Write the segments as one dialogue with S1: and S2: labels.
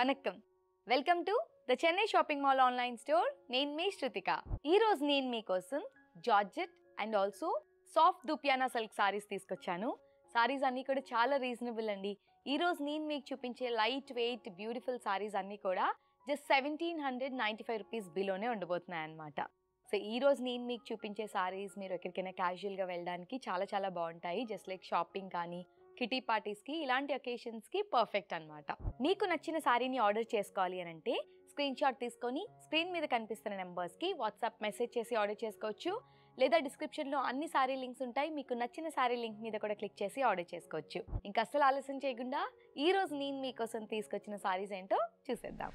S1: Vanakkam welcome to the Chennai shopping mall online store నేను మీ శృతిక ఈ రోజు నేను మీకోసం georgette and also soft dupion silk saris తీసుకొచ్చాను సారీస్ అన్నీ కూడా చాలా రీజనబుల్ అండి ఈ రోజు నేను మీకు చూపించే లైట్ వెయిట్ బ్యూటిఫుల్ సారీస్ అన్నీ కూడా just seventeen hundred ninety five rupees బిలోనే ఉండబోతున్నాయి అనమాట సో ఈ రోజు నేను మీకు చూపించే సారీస్ మీరు ఎక్కడికైనా క్యాజువల్గా వెళ్ళడానికి చాలా చాలా బాగుంటాయి జస్ట్ లైక్ షాపింగ్ కానీ కిటీ పార్టీస్కి ఇలాంటి అకేషన్స్కి పర్ఫెక్ట్ అనమాట మీకు నచ్చిన శారీని ఆర్డర్ చేసుకోవాలి అని అంటే స్క్రీన్ షాట్ తీసుకొని స్క్రీన్ మీద కనిపిస్తున్న నెంబర్స్కి వాట్సాప్ మెసేజ్ చేసి ఆర్డర్ చేసుకోవచ్చు లేదా డిస్క్రిప్షన్లో అన్ని శారీ లింక్స్ ఉంటాయి మీకు నచ్చిన శారీ లింక్ మీద కూడా క్లిక్ చేసి ఆర్డర్ చేసుకోవచ్చు ఇంకా అస్సలు ఆలస్యం చేయకుండా ఈ రోజు నేను మీకోసం తీసుకొచ్చిన సారీస్ ఏంటో చూసేద్దాం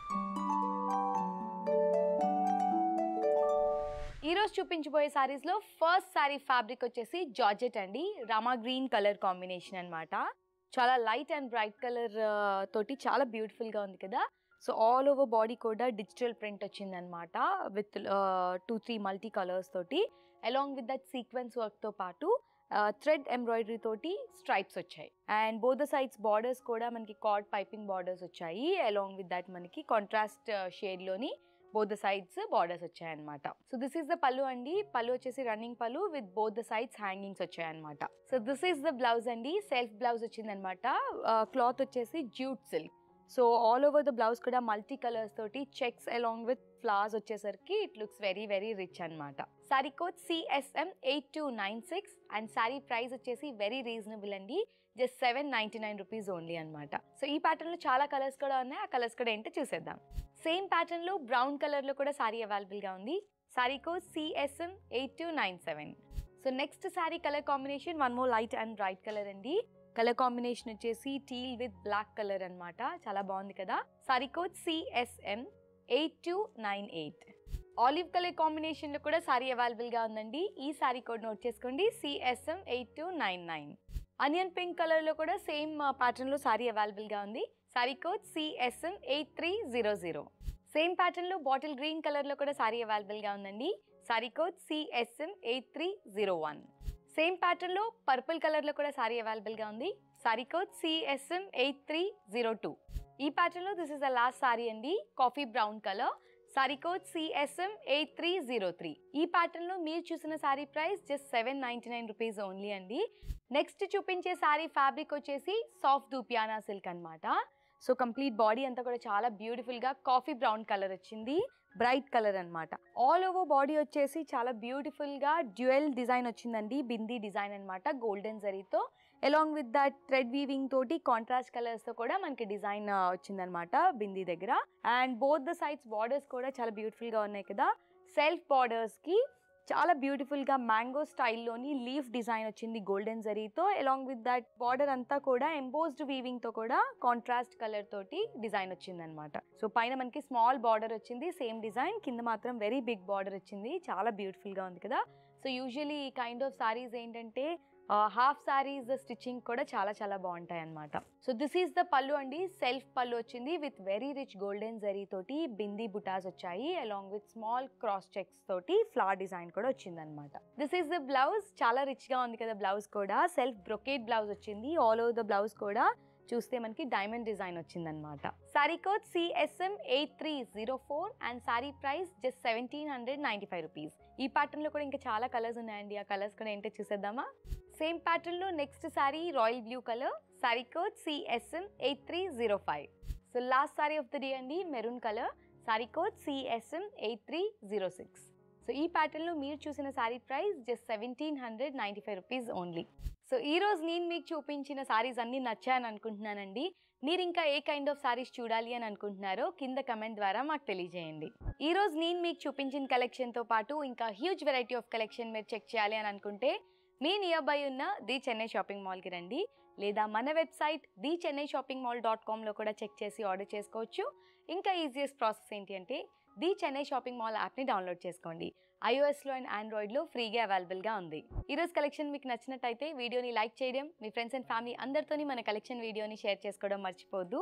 S1: ఈ రోజు చూపించబోయే సారీస్లో ఫస్ట్ సారీ ఫ్యాబ్రిక్ వచ్చేసి జార్జెట్ అండి రామా గ్రీన్ కలర్ కాంబినేషన్ అన్నమాట చాలా లైట్ అండ్ బ్రైట్ కలర్ తోటి చాలా బ్యూటిఫుల్గా ఉంది కదా సో ఆల్ ఓవర్ బాడీ కూడా డిజిటల్ ప్రింట్ వచ్చిందనమాట with two three multi colours తోటి అలాంగ్ విత్ దట్ సీక్వెన్స్ వర్క్తో పాటు థ్రెడ్ ఎంబ్రాయిడరీ తోటి స్ట్రైప్స్ వచ్చాయి అండ్ బోత్ సైడ్స్ బార్డర్స్ కూడా మనకి కార్డ్ పైపింగ్ బార్డర్స్ వచ్చాయి అలాంగ్ విత్ దట్ మనకి కాంట్రాస్ట్ షేడ్లోని బోత్ ద సైడ్స్ బార్డర్స్ వచ్చాయన్నమాట so this is the pallu అండి పళ్ళు వచ్చేసి running pallu with both the sides hangings వచ్చాయన్నమాట so this is the blouse అండి సెల్ఫ్ బ్లౌజ్ వచ్చిందనమాట క్లాత్ వచ్చేసి jute silk so all over the blouse కూడా మల్టీ కలర్స్ తోటి checks along with flowers వచ్చేసరికి it looks very very rich అనమాట sari code CSM eight two nine six and sari price వచ్చేసి very reasonable అండి just seven ninety nine rupees only అనమాట so ఈ ప్యాటర్న్లో చాలా కలర్స్ కూడా ఉన్నాయి ఆ కలర్స్ కూడా ఏంటో చూసేద్దాం సేమ్ ప్యాటర్న్లో బ్రౌన్ కలర్లో కూడా సారీ అవైలబుల్గా ఉంది sari code CSM eight two nine seven so next sari colour combination one more light and bright colour అండి కలర్ కాంబినేషన్ వచ్చేసి టీల్ విత్ బ్లాక్ కలర్ అన్నమాట చాలా బాగుంది కదా sari code CSM eight two nine eight olive colour కాంబినేషన్లో కూడా సారీ అవైలబుల్గా ఉందండి ఈ సారీ కోడ్ నోట్ చేసుకోండి CSM eight two nine nine onion pink కలర్లో కూడా సేమ్ ప్యాటర్న్లో సారీ అవైలబుల్గా ఉంది sari code CSM eight three zero zero same ప్యాటర్న్లో బాటిల్ గ్రీన్ కలర్లో కూడా సారీ అవైలబుల్గా ఉందండి sari code CSM eight three zero one same ప్యాటర్న్లో పర్పుల్ కలర్లో కూడా సారీ అవైలబుల్గా ఉంది sari code CSM eight three zero two ఈ ప్యాటర్న్లో this is the last sari అండి coffee brown colour sari code CSM eight three zero three ఈ ప్యాటర్న్లో మీరు చూసిన sari price just seven ninety nine rupees only అండి నెక్స్ట్ చూపించే సారీ ఫ్యాబ్రిక్ వచ్చేసి సాఫ్ట్ దూపియానా సిల్క్ అనమాట సో కంప్లీట్ బాడీ అంతా కూడా చాలా బ్యూటిఫుల్గా కాఫీ బ్రౌన్ కలర్ వచ్చింది బ్రైట్ కలర్ అనమాట ఆల్ ఓవర్ బాడీ వచ్చేసి చాలా బ్యూటిఫుల్గా డ్యూయల్ డిజైన్ వచ్చిందండి బిందీ డిజైన్ అనమాట గోల్డెన్ జరీతో along with that thread weaving తోటి కాంట్రాస్ట్ కలర్స్తో కూడా మనకి డిజైన్ వచ్చిందనమాట బిందీ దగ్గర and both the sides borders కూడా చాలా బ్యూటిఫుల్గా ఉన్నాయి కదా సెల్ఫ్ బార్డర్స్కి చాలా బ్యూటిఫుల్గా మ్యాంగో స్టైల్లోని లీఫ్ డిజైన్ వచ్చింది గోల్డెన్ జరీతో అలాంగ్ విత్ దట్ బార్డర్ అంతా కూడా ఎంబోస్డ్ వీవింగ్తో కూడా కాంట్రాస్ట్ కలర్ తోటి డిజైన్ వచ్చిందనమాట సో పైన మనకి స్మాల్ బార్డర్ వచ్చింది సేమ్ డిజైన్ కింద మాత్రం వెరీ బిగ్ బార్డర్ వచ్చింది చాలా బ్యూటిఫుల్గా ఉంది కదా సో యూజువలీ ఈ కైండ్ ఆఫ్ సారీస్ ఏంటంటే హాఫ్ సారీస్ స్టిచ్చింగ్ కూడా చాలా చాలా బాగుంటాయి అనమాట so this is the pallu అండి సెల్ఫ్ పళ్ళు వచ్చింది with very rich golden zari తోటి బిందీ బుటాస్ వచ్చాయి along with small cross checks తోటి ఫ్లవర్ డిజైన్ కూడా వచ్చింది అనమాట దిస్ ఈస్ ద బ్లౌజ్ చాలా రిచ్ గా ఉంది కదా బ్లౌజ్ కూడా సెల్ఫ్ బ్రొకేట్ బ్లౌజ్ వచ్చింది ఆల్ ఓవర్ ద బ్లౌజ్ కూడా చూస్తే మనకి డైమండ్ డిజైన్ వచ్చిందనమాట sari code CSM eight three zero four and sari price just seventeen hundred ninety five rupees ఈ ప్యాటర్న్లో కూడా ఇంకా చాలా కలర్స్ ఉన్నాయండి ఆ కలర్స్ కూడా ఏంటో చూసేద్దామా సేమ్ ప్యాటర్న్లో next sari royal blue colour sari code CSM eight three zero five so last sari of the day అండి maroon colour sari code CSM eight three zero six so ఈ ప్యాటర్న్లో మీరు చూసిన sari price just seventeen hundred ninety five rupees only so ఈ రోజు నేను మీకు చూపించిన సారీస్ అన్నీ నచ్చాయని అనుకుంటున్నానండి మీరు ఇంకా ఏ కైండ్ ఆఫ్ సారీస్ చూడాలి అని అనుకుంటున్నారో కింద కమెంట్ ద్వారా మాకు తెలియజేయండి ఈ రోజు నేను మీకు చూపించిన కలెక్షన్తో పాటు ఇంకా హ్యూజ్ వెరైటీ ఆఫ్ కలెక్షన్ మీరు చెక్ చేయాలి అని అనుకుంటే మీ నియర్ బై ఉన్న ది చెన్నై షాపింగ్ మాల్కి రండి లేదా మన website the Chennai shopping mall dot కామ్లో కూడా చెక్ చేసి ఆర్డర్ చేసుకోవచ్చు ఇంకా ఈజియెస్ట్ ప్రాసెస్ ఏంటి అంటే ది చెన్నై షాపింగ్ మాల్ యాప్ని డౌన్లోడ్ చేసుకోండి ఐఓఎస్లో అండ్ ఆండ్రాయిడ్లో ఫ్రీగా అవైలబుల్గా ఉంది ఈరోజు కలెక్షన్ మీకు నచ్చినట్టయితే వీడియోని లైక్ చేయడం మీ ఫ్రెండ్స్ అండ్ ఫ్యామిలీ అందరితోని మన కలెక్షన్ వీడియోని షేర్ చేసుకోవడం మర్చిపోవద్దు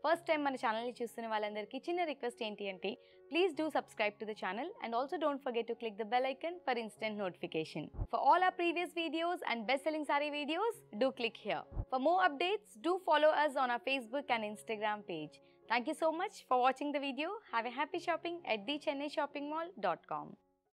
S1: ఫస్ట్ టైం మన ఛానల్ని చూస్తున్న వాళ్ళందరికీ చిన్న రిక్వెస్ట్ ఏంటి అంటే please do subscribe to the channel and also don't forget to click the bell icon for instant notification for all our previous videos and best-selling saree videos, do click here. For more updates, do follow us on our Facebook and Instagram page. Thank you so much for watching the video. Have a happy shopping at thechennai shopping mall.com.